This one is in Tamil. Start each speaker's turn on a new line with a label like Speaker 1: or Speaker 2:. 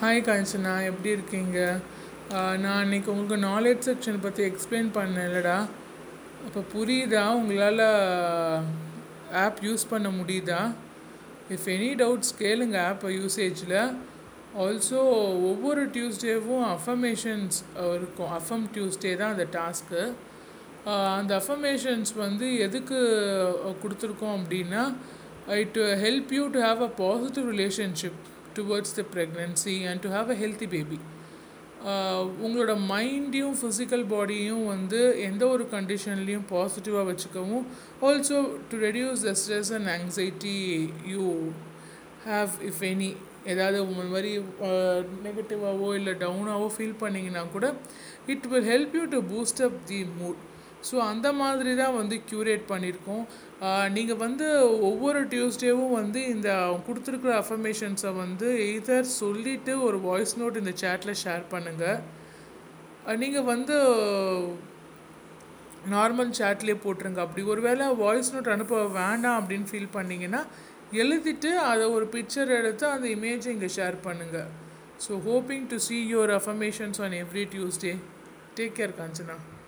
Speaker 1: ஹாய் காஞ்சனா எப்படி இருக்கீங்க ஆஹ் நான் அன்றைக்கி உங்களுக்கு நாலேஜ் செக்ஷன் பற்றி எக்ஸ்பிளைன் பண்ணேன் இல்லைடா அப்போ புரியுதா உங்களால் ஆப் யூஸ் பண்ண முடியுதா இஃப் எனி டவுட்ஸ் கேளுங்க ஆப் யூசேஜில் ஆல்சோ ஒவ்வொரு டியூஸ்டேவும் அஃபர்மேஷன்ஸ் இருக்கும் அஃபம் டியூஸ்டே தான் அந்த டாஸ்க்கு அந்த அஃபர்மேஷன்ஸ் வந்து எதுக்கு கொடுத்துருக்கோம் அப்படின்னா it help you to have a positive relationship towards the pregnancy and to have a healthy baby உங்களோட மைண்டையும் ஃபிசிக்கல் பாடியும் வந்து எந்த ஒரு கண்டிஷன்லேயும் பாசிட்டிவாக வச்சுக்கவும் also to reduce the stress and anxiety you have if any ஏதாவது உங்க மாதிரி நெகட்டிவாகவோ இல்லை டவுனாகவோ ஃபீல் பண்ணிங்கன்னா கூட it will help you to boost up the mood so அந்த மாதிரி தான் வந்து க்யூரேட் பண்ணியிருக்கோம் நீங்கள் வந்து ஒவ்வொரு டியூஸ்டேவும் வந்து இந்த கொடுத்துருக்குற அஃபர்மேஷன்ஸை வந்து எய்தர் சொல்லிவிட்டு ஒரு வாய்ஸ் நோட் இந்த சேட்டில் ஷேர் பண்ணுங்கள் நீங்கள் வந்து நார்மல் சேட்லேயே போட்டுருங்க அப்படி ஒரு வேளை வாய்ஸ் நோட் அனுப்ப வேண்டாம் அப்படின்னு ஃபீல் பண்ணிங்கன்னா எழுதிட்டு அதை ஒரு பிக்சர் எடுத்து அந்த இமேஜை இங்கே ஷேர் பண்ணுங்கள் so hoping to see your affirmations on every Tuesday. Take care, Kanchana.